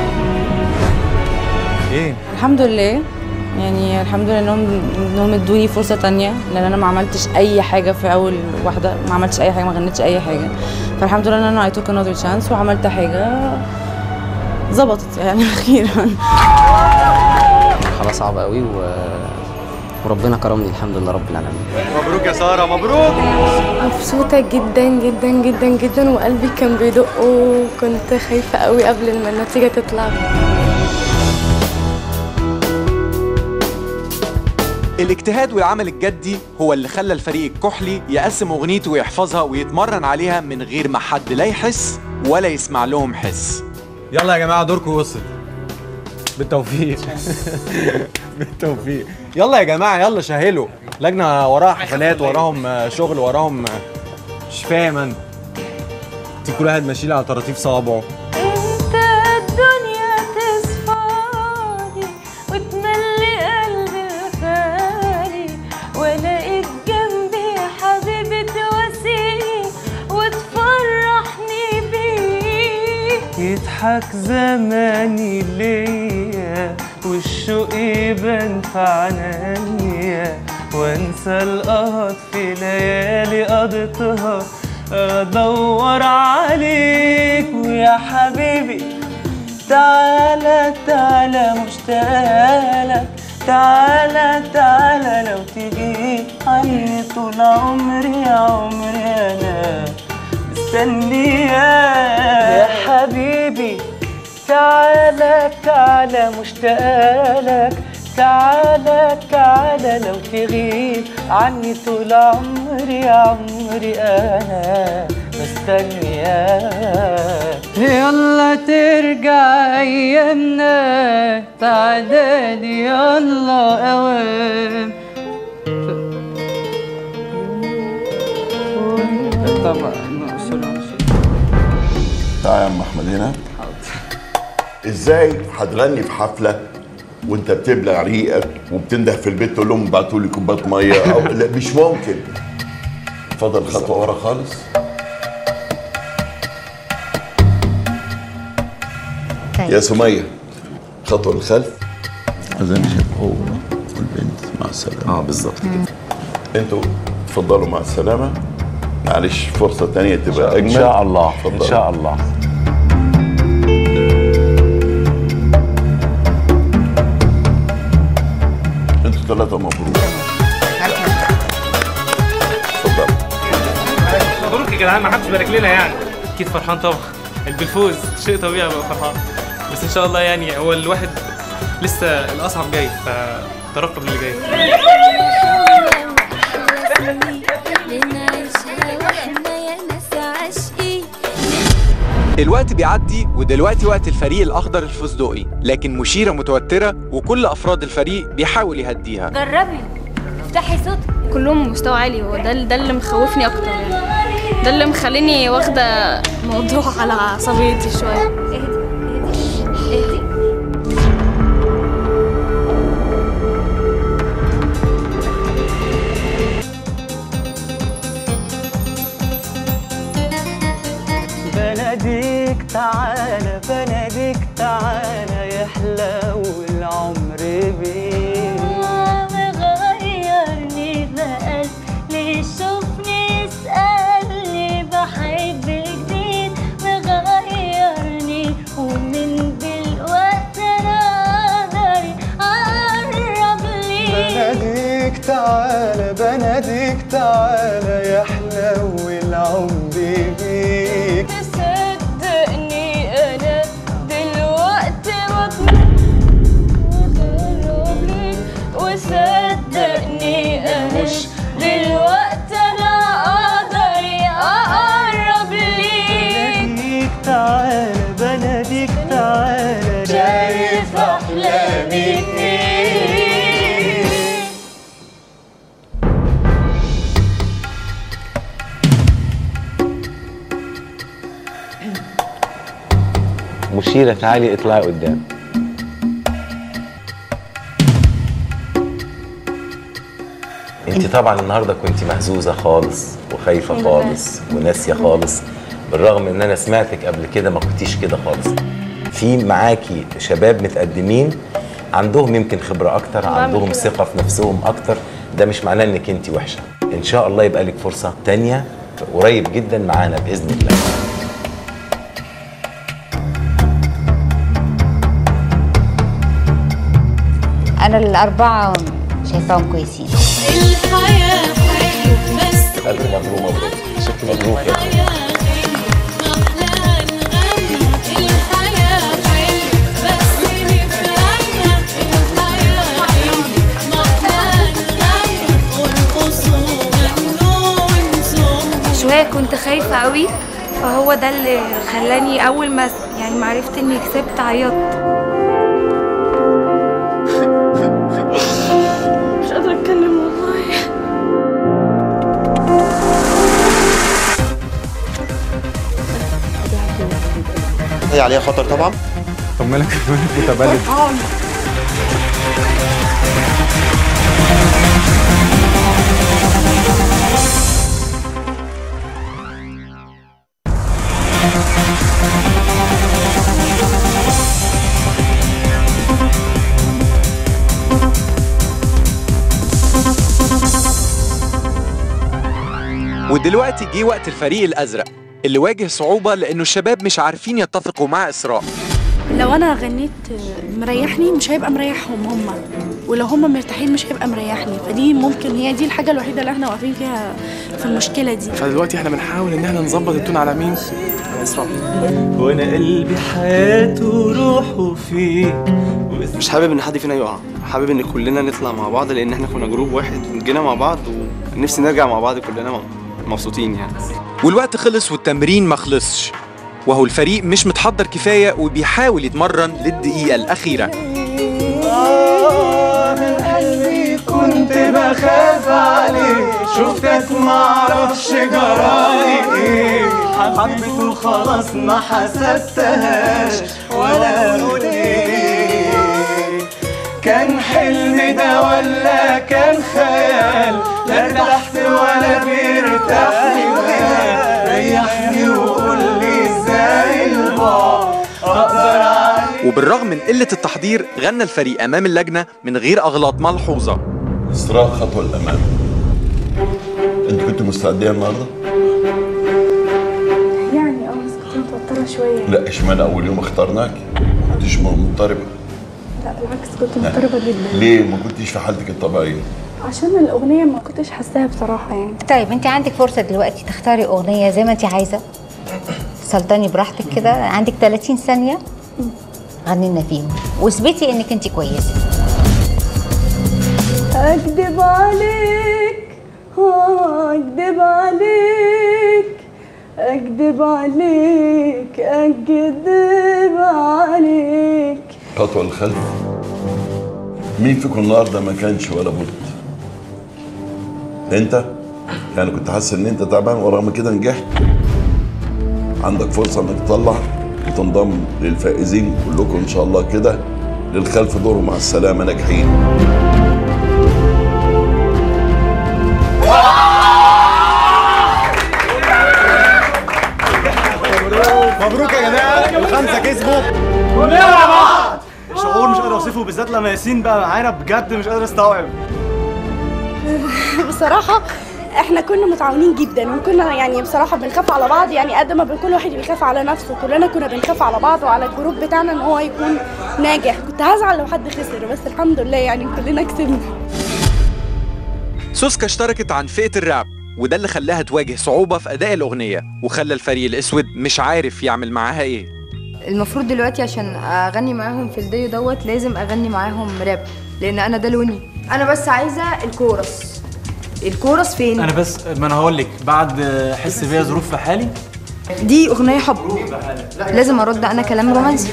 ايه الحمد لله يعني الحمد لله انهم انهم ادوني فرصه تانية لان انا ما عملتش اي حاجه في اول واحده ما عملتش اي حاجه ما غنيتش اي حاجه فالحمد لله ان انا I took another chance وعملت حاجه ظبطت يعني اخيرا مرحله صعبه قوي و... وربنا كرمني الحمد لله رب العالمين مبروك يا ساره مبروك مبسوطة جدا جدا جدا جدا وقلبي كان بيدق وكنت خايفة قوي قبل ما النتيجة تطلع الاجتهاد والعمل الجدي هو اللي خلى الفريق الكحلي يقسم اغنيته ويحفظها ويتمرن عليها من غير ما حد لا يحس ولا يسمع لهم حس يلا يا جماعه دوركم وصل بالتوفيق بالتوفيق يلا يا جماعه يلا شهلوا لجنه وراها حفلات وراهم آه، شغل وراهم آه، مش فاهم انا انت كل واحد ماشي على طراطيف صوابعه انت الدنيا تصفاني وتملي قلبي الخالي والاقيك جنبي حبيبي تواسيني وتفرحني بيك يضحك زماني ليا والشوق يبان في عنايا وانسى القهر في ليالي قضيتها ادور عليك ويا حبيبي تعالى تعالى مشتاقلك تعالى تعالى لو تجي عني طول عمري يا عمري انا مستنياك يا حبيبي تعالى تعالى مشتاقلك تعالى تعالى لو تغيب عني طول عمري يا عمري انا مستنياك يلا ترجع ايامنا تعداني يلا اوام طبعا تعال يا عم احمد هنا ازاي هتغني في حفله وانت بتبلع ريقك وبتنده في البيت تقول لهم ابعتوا لي كوبايه ميه او لا مش ممكن اتفضل خطوه ورا خالص يا سميه خطوه للخلف اذا شايف هو والبنت مع السلامه اه بالظبط كده انتوا اتفضلوا مع السلامه معلش فرصه تانية تبقى اجمل ان شاء الله ان اتفضلوا. شاء الله انتوا ثلاثه مبروك اتفضل مبروك يا جدعان ما حدش بارك لنا يعني اكيد فرحان طبعا بالفوز شيء طبيعي ابقى فرحان بس ان شاء الله يعني هو الواحد لسه الاصعب جاي فترقب اللي جاي الوقت بيعدي ودلوقتي وقت الفريق الاخضر الفستقي لكن مشيره متوتره وكل افراد الفريق بيحاول يهديها جربي افتحي صوتك كلهم مستوى عالي هو ده ده اللي مخوفني اكتر يعني ده اللي مخليني واخدة موضوع على عصبيتي شوية بناديك تعالى بناديك تعالى يحلى العمر بيك مغيرني بقلب ليه شوفني اسألني بحب جديد مغيرني ومن دلوقتي انا قادر اقرب ليك بناديك تعالى بناديك تعالى يحلى العمر بيك تصدقني انا دلوقتي بطمن وأقرب ليك وصدقني انا دلوقتي انا اقدر اقرب ليك بناديك تعالى بناديك تعالى شايف احلامي فيك مشيرة تعالي اطلعي قدام انت طبعا النهارده كنت مهزوزه خالص وخايفه الحمد لله. خالص وناسيه خالص بالرغم ان انا سمعتك قبل كده ما كنتيش كده خالص في معاكي شباب متقدمين عندهم يمكن خبره اكتر بعمل عندهم كده. ثقه في نفسهم اكتر ده مش معناه انك انت وحشه ان شاء الله يبقى لك فرصه تانية قريب جدا معانا باذن الله انا الاربعه شايفاهم كويسين الحياة حلوة بس الف مبروك مبروك مبروك يا الحياة حلوة بس نفهمها الحياة حلوة مهما نغني ونرقص ونغنوا ونزوم شوية كنت خايفة قوي فهو ده اللي خلاني أول ما يعني ما عرفت إني كسبت عيطت مش قادرة أتكلم والله هي عليها خطر طبعا طب مالك مالك متبلد ودلوقتي جه وقت الفريق الأزرق اللي واجه صعوبة لأنه الشباب مش عارفين يتفقوا مع إسراء لو انا غنيت مريحني مش هيبقى مريحهم هم ولو هم مرتاحين مش هيبقى مريحني فدي ممكن هي دي الحاجه الوحيده اللي احنا واقفين فيها في المشكله دي فدلوقتي احنا بنحاول ان احنا نظبط التون على مين؟ على اسراء وانا قلبي حياته وروحه فيه مش حابب ان حد فينا يقع حابب ان كلنا نطلع مع بعض لان احنا كنا جروب واحد جينا مع بعض ونفسي نرجع مع بعض كلنا مبسوطين يعني والوقت خلص والتمرين ما خلصش وهو الفريق مش متحضر كفاية وبيحاول يتمرن للدقيقة الأخيرة آه من قلبي كنت بخاف عليه شفتك معرفش جرالي ايه حبيته خلاص ما حسبتهاش ولا اقول ايه كان حلم ده ولا كان خيال لا ارتحت ولا بيرتاح لي بال ريحني وقول لي ازاي البعد اقدر عليه وبالرغم من قلة التحضير غنى الفريق أمام اللجنة من غير أغلاط ملحوظة اسراء خطوه للامام انت كنت مستعديه النهارده؟ يعني اه بس كنت متوتره شويه لا اشمعنى اول يوم اخترناك؟ ما كنتش مضطربه لا بالعكس كنت مضطربه جدا ليه ما كنتش في حالتك الطبيعيه؟ عشان الاغنيه ما كنتش حاساها بصراحه يعني طيب انت عندك فرصه دلوقتي تختاري اغنيه زي ما انت عايزه سلطاني براحتك كده عندك 30 ثانيه غني لنا فيهم واثبتي انك انت كويسه أكدب عليك آه، أكدب عليك أكدب عليك أكدب عليك خطوه للخلف مين فيكم النهارده ما كانش ولا بد؟ انت؟ يعني كنت حاسس ان انت تعبان ورغم كده نجحت عندك فرصه انك تطلع وتنضم للفائزين كلكم ان شاء الله كده للخلف دور مع السلامه ناجحين مبروك يا جماعه الخمسه كسبوا كلنا مع بعض. شعور مش قادر اوصفه بالذات لما ياسين بقى معانا بجد مش قادر استوعب بصراحة احنا كنا متعاونين جدا وكنا يعني بصراحة بنخاف على بعض يعني قد ما بن- كل واحد بيخاف على نفسه كلنا كنا بنخاف على بعض وعلى الجروب بتاعنا ان هو يكون ناجح كنت هزعل لو حد خسر بس الحمد لله يعني كلنا كسبنا سوسكا اشتركت عن فئة الراب وده اللي خلاها تواجه صعوبة في أداء الأغنية وخلى الفريق الأسود مش عارف يعمل معاها إيه المفروض دلوقتي عشان اغني معاهم في الديو دوت لازم اغني معاهم راب لان انا ده لوني انا بس عايزه الكورس الكورس فين انا بس ما انا هقول لك بعد حس بيا ظروف في حالي دي اغنيه حب لازم ارد انا كلام رومانسي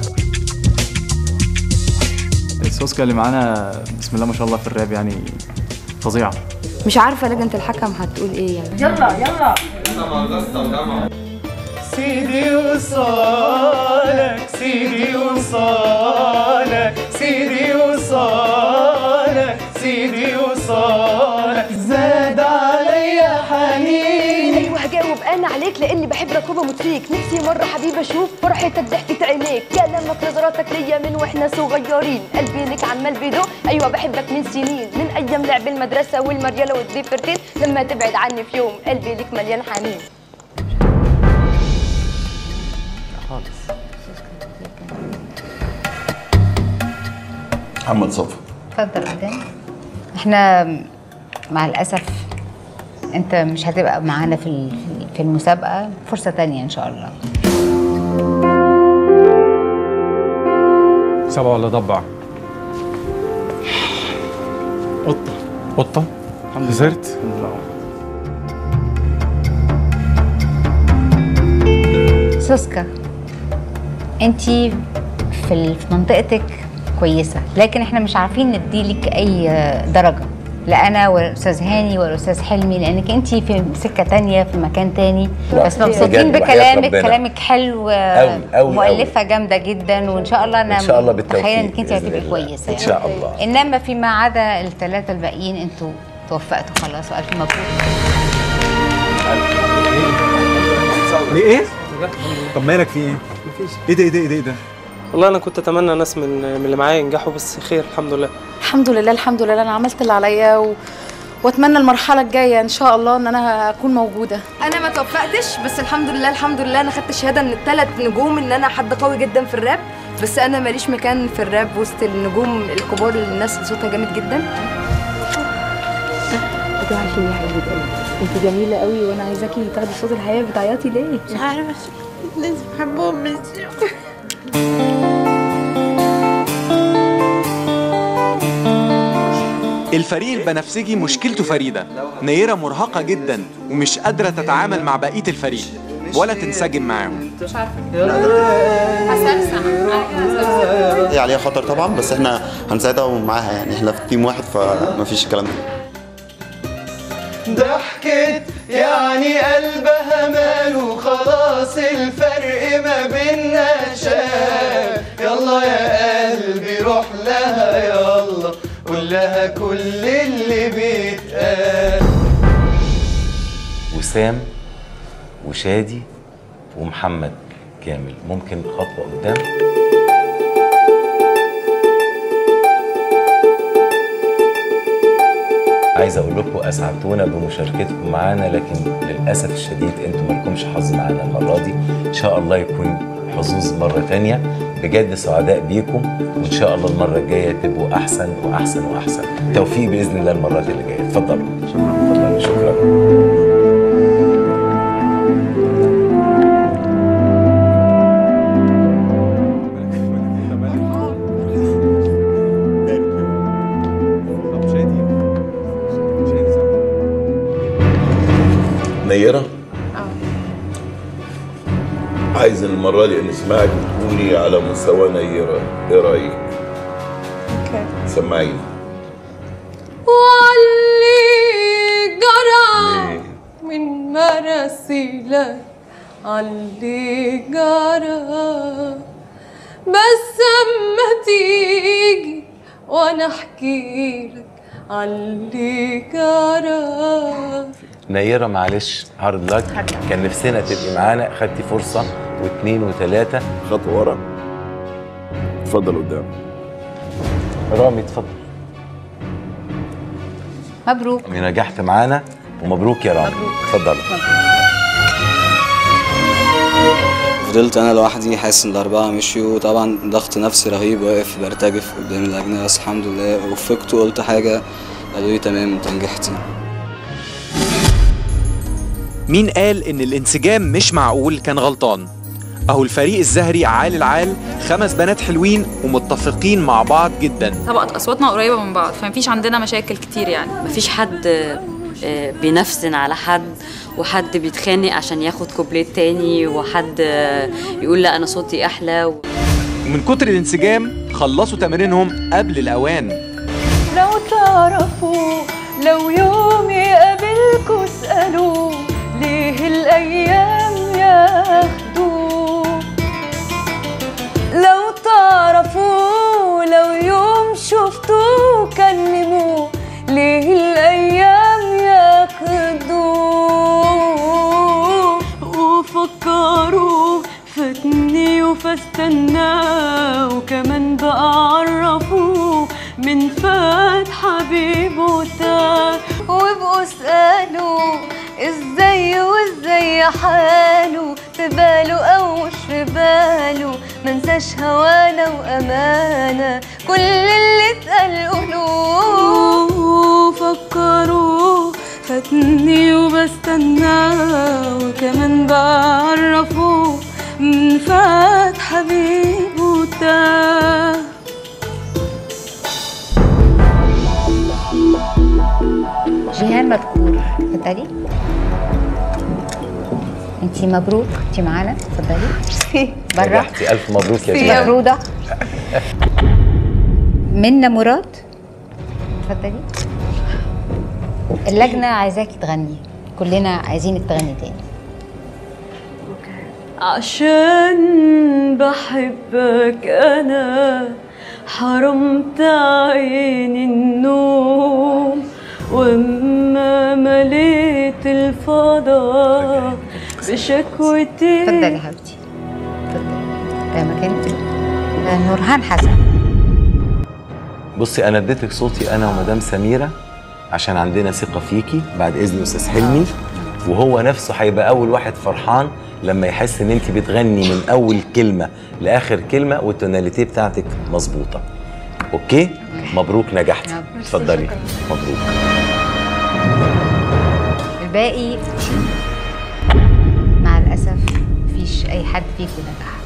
السوسكا اللي معانا بسم الله ما شاء الله في الراب يعني فظيعه مش عارفه لجنه الحكم هتقول ايه يعني يلا يلا سيدي وصالك سيدي وصالك سيدي وصالك سيدي وصالك زاد عليا حنيني ايوه هجاوب انا عليك لاني بحب ركوبه موتريك نفسي مره حبيبي اشوف فرحتك ضحكه عينيك كلامك نظراتك ليا من واحنا صغيرين قلبي لك عمال بيدق ايوه بحبك من سنين من ايام لعب المدرسه والمرياله والديفرتين لما تبعد عني في يوم قلبي لك مليان حنين محمد صفا اتفضل قدام احنا مع الاسف انت مش هتبقى معانا في ال- في المسابقه فرصه تانية ان شاء الله سبعة ولا ضبع قطة قطة خسرت سوسكا انت في ال- في منطقتك كويسه لكن احنا مش عارفين نديلك اي درجه لا انا والاستاذ هاني والاستاذ حلمي لانك انت في سكه تانية في مكان تاني بس مبسوطين بجد وحياة بكلامك ربنا. كلامك حلو أوي، أوي، مؤلفه جامده جدا وان شاء الله انا إن شاء الله بالتوفيق متخيله انك انت بإذن هتبقي الله. كويسه إن شاء الله. انما فيما عدا الثلاثه الباقيين انتوا توفقتوا خلاص والف مبروك ليه ايه؟ طب مالك في ايه؟ مفيش ايه ده ايه ده ايه ده ايه ده؟ والله انا كنت اتمنى ناس من من اللي معايا ينجحوا بس خير الحمد لله الحمد لله الحمد لله انا عملت اللي عليا و... واتمنى المرحله الجايه ان شاء الله ان انا اكون موجوده انا ما توفقتش بس الحمد لله الحمد لله انا خدت شهاده من الثلاث نجوم ان انا حد قوي جدا في الراب بس انا ماليش مكان في الراب وسط النجوم الكبار اللي الناس صوتها جامد جدا ده عشان يا حبيبه قلبي انت جميله قوي وانا عايزاكي تاخدي صوت الحياه بتعيطي ليه مش عارفه لازم بحبهم بس الفريق البنفسجي مشكلته فريدة نيرة مرهقة جدا ومش قادرة تتعامل مع بقية الفريق ولا تنسجم معاهم مش عارفه هي عليها خطر طبعا بس احنا هنساعدها ومعاها يعني احنا في تيم واحد فمفيش الكلام ده ضحكت يعني قلبها ماله خلاص الفرق ما بينا شاف يلا يا قلبي روح لها يلا قول لها كل اللي بيتقال وسام وشادي ومحمد كامل ممكن خطوة قدام عايز اقول لكم اسعدتونا بمشاركتكم معانا لكن للاسف الشديد انتم مالكمش حظ معانا المره دي ان شاء الله يكون حظوظ مره تانية بجد سعداء بيكم وان شاء الله المره الجايه تبقوا احسن واحسن واحسن توفيق باذن الله المرات اللي جايه اتفضلوا اتفضلوا شكرا نيرة عايز المرة دي نسمعك تقولي على مستوى نيرة ايه رأيك؟ سمعيني واللي جرى من مراسيلك عاللي جرى بس اما تيجي وانا احكي لك عاللي جرى نيرة معلش هارد لك كان نفسنا تبقي معانا خدتي فرصة واثنين وثلاثة خطوة ورا اتفضل قدام رامي اتفضل مبروك نجحت معانا ومبروك يا رامي اتفضل فضلت انا لوحدي حاسس ان الاربعه مشيوا طبعا ضغط نفسي رهيب واقف برتجف قدام اللجنه بس الحمد لله وفقت وقلت حاجه قالوا لي تمام انت نجحتي مين قال ان الانسجام مش معقول كان غلطان اهو الفريق الزهري عال العال خمس بنات حلوين ومتفقين مع بعض جدا طبقة أصواتنا قريبة من بعض فمفيش عندنا مشاكل كتير يعني مفيش حد آه، بينفسن على حد وحد بيتخانق عشان ياخد كوبليت تاني وحد آه، يقول لا انا صوتي احلى و... ومن كتر الانسجام خلصوا تمرينهم قبل الاوان لو تعرفوا لو يوم يقابلكوا اسألوا ليه الأيام ياخدوا لو تعرفوا لو يوم شفتوه كلموه ليه الأيام ياخدوه وفكروا فاتني وفاستناه وكمان بقى عرفوه من فات حبيبه تاه وابقوا اسألوا ازاي وازاي حاله في باله او مش في باله منساش هوانا وامانه كل اللي اتقال قولوه فكروا فاتني وبستناه وكمان بعرفوه من فات حبيبه تاه جيهان مذكور اتفضلي انتي مبروك انتي معانا اتفضلي بره نجحتي ألف مبروك يا في جماعة مفروضة منا مراد اتفضلي اللجنة عايزاكي تغني كلنا عايزينك تغني تاني عشان بحبك أنا حرمت عيني النوم وأما مليت الفضاء بشكوتي اتفضلي يا حبيبتي اتفضلي ده مكانك ده نورهان حسن بصي انا اديتك صوتي انا ومدام سميره عشان عندنا ثقه فيكي بعد اذن استاذ حلمي وهو نفسه هيبقى اول واحد فرحان لما يحس ان انت بتغني من اول كلمه لاخر كلمه والتوناليتي بتاعتك مظبوطه اوكي مبروك نجحتي اتفضلي مبروك الباقي مع الأسف مفيش أي حد فيكم نجح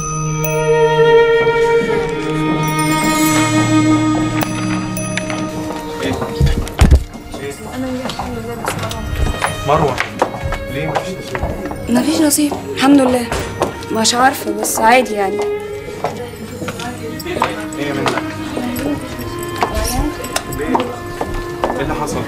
مروه ليه مفيش نصيب مفيش نصيب الحمد لله مش عارفه بس عادي يعني ايه منك ليه ايه اللي حصل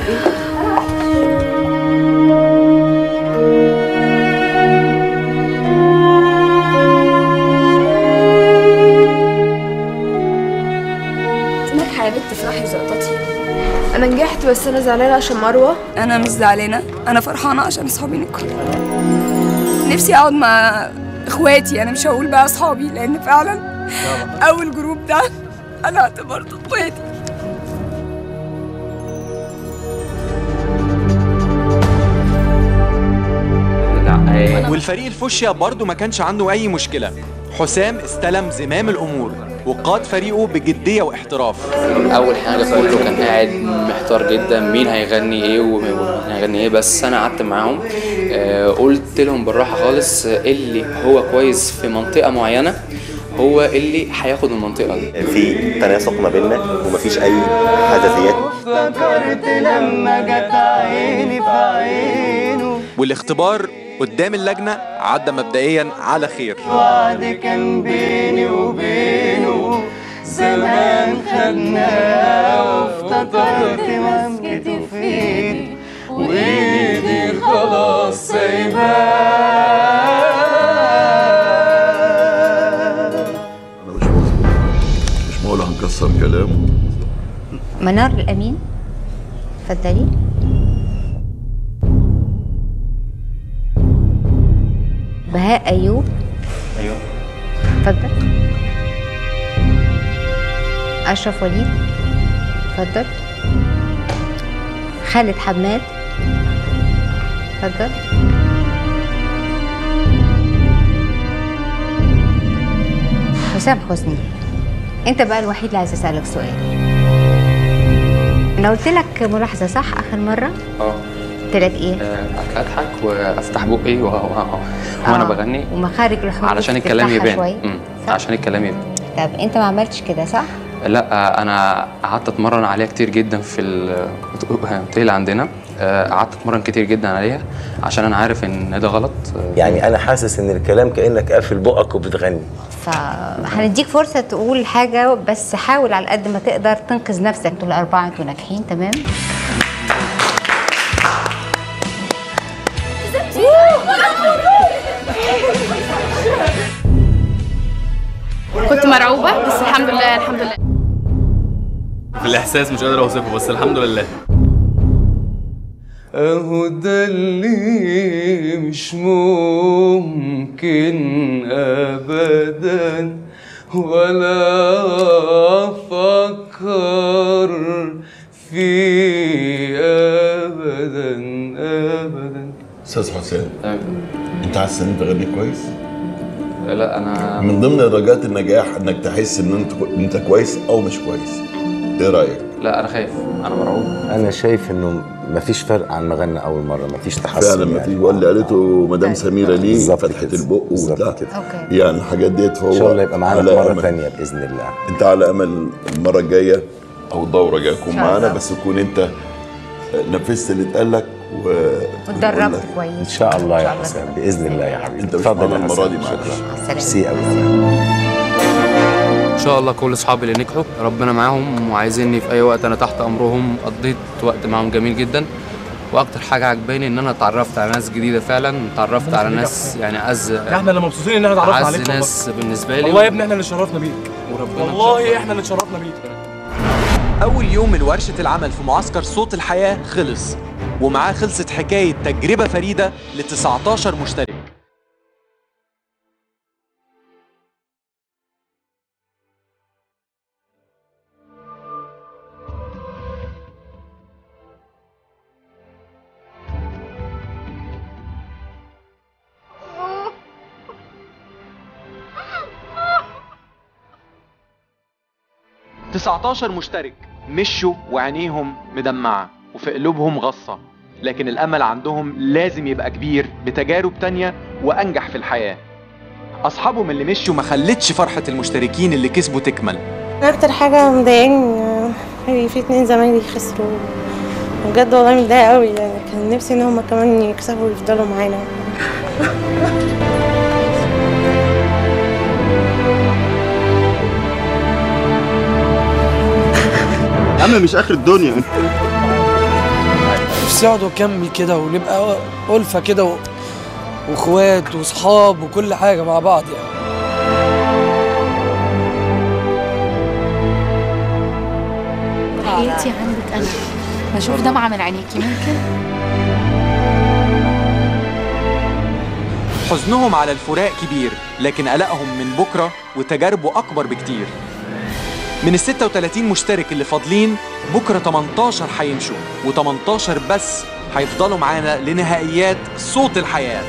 ناجحه يا بنت افرحي زقطتي انا نجحت بس انا زعلانه عشان مروه انا مش زعلانه انا فرحانه عشان اصحابي نجحوا نفسي اقعد مع اخواتي انا مش هقول بقى اصحابي لان فعلا اول جروب ده انا اعتبرته اخواتي والفريق الفوشيا برضه ما كانش عنده اي مشكله حسام استلم زمام الامور وقاد فريقه بجديه واحتراف اول حاجه كله كان قاعد محتار جدا مين هيغني ايه ومين هيغني ايه بس انا قعدت معاهم آه، قلت لهم بالراحه خالص آه، اللي هو كويس في منطقه معينه هو اللي هياخد المنطقه دي في تناسق ما بيننا ومفيش اي حساسيات افتكرت لما جت عيني في عينه والاختبار قدام اللجنه عدى مبدئيا على خير وعد كان بيني وبينه زمان خدناه وافتكرت مسكته في ايدي وايدي خلاص مش معقول هنكسر كلامه منار الأمين اتفضلي بهاء أيوب ايوه اتفضل أشرف وليد اتفضل خالد حماد اتفضل حسام حسني انت بقى الوحيد اللي عايز اسالك سؤال انا قلت لك ملاحظه صح اخر مره اه قلت لك ايه آه، اضحك وافتح بقي و- و- وانا آه. بغني ومخارج الحروف علشان الكلام تفتحها يبان شوية. مم. عشان الكلام يبان طب انت ما عملتش كده صح لا انا قعدت اتمرن عليها كتير جدا في الاوتيل اللي عندنا آه، قعدت اتمرن كتير جدا عليها عشان انا عارف ان ده غلط يعني انا حاسس ان الكلام كانك قافل بقك وبتغني فهنديك فرصه تقول حاجه بس حاول على قد ما تقدر تنقذ نفسك انتوا الاربعه انتوا ناجحين تمام كنت مرعوبة بس الحمد لله الحمد لله في الاحساس مش قادر اوصفه بس الحمد لله اهو ده اللي مش ممكن ابدا ولا افكر فيه ابدا ابدا استاذ حسين انت حاسس ان انت غني كويس؟ لا انا من ضمن درجات النجاح انك تحس ان انت انت كويس او مش كويس ايه رايك؟ لا انا خايف انا مرعوب انا شايف انه مفيش فرق عن ما غنى اول مره مفيش تحسن فعلا ما يعني. في واللي قالته مدام سميره ليه بالظبط فتحه كده. البق وبتاع يعني الحاجات ديت فهو ان شاء الله يبقى معانا على في مره أمل. ثانيه باذن الله انت على امل المره الجايه او الدوره الجايه تكون إن شاء معانا الله. بس تكون انت نفذت اللي اتقال لك و واتدربت كويس ان شاء الله يا حسام باذن الله يا حبيبي انت مش اتفضل معانا يا المره حسام. دي معلش السلامه ميرسي قوي ان شاء الله كل اصحابي اللي نجحوا ربنا معاهم وعايزيني في اي وقت انا تحت امرهم قضيت وقت معاهم جميل جدا واكتر حاجه عجباني ان انا اتعرفت على ناس جديده فعلا اتعرفت على ناس يعني از احنا اللي مبسوطين ان احنا اتعرفنا اعز عليك والله. ناس بالنسبه لي والله يا ابني احنا اللي شرفنا بيك وربنا والله احنا اللي شرفنا بيك أول يوم من ورشة العمل في معسكر صوت الحياة خلص ومعاه خلصت حكاية تجربة فريدة ل 19 مشترك تسعتاشر مشترك مشوا وعينيهم مدمعة وفي قلوبهم غصة لكن الأمل عندهم لازم يبقى كبير بتجارب تانية وأنجح في الحياة أصحابهم اللي مشوا ما خلتش فرحة المشتركين اللي كسبوا تكمل اكتر حاجه مضايقاني آه، في في اتنين زمايلي خسروا بجد والله متضايقه قوي يعني كان نفسي ان هما كمان يكسبوا ويفضلوا معانا يا عم مش اخر الدنيا نفسي اقعد واكمل كده ونبقى ألفة كده و... واخوات وصحاب وكل حاجة مع بعض يعني حياتي عندك أنا بشوف دمعة من عينيكي ممكن حزنهم على الفراق كبير لكن قلقهم من بكرة وتجاربه أكبر بكتير من ال 36 مشترك اللي فاضلين بكرة 18 هيمشوا و18 بس هيفضلوا معانا لنهائيات صوت الحياه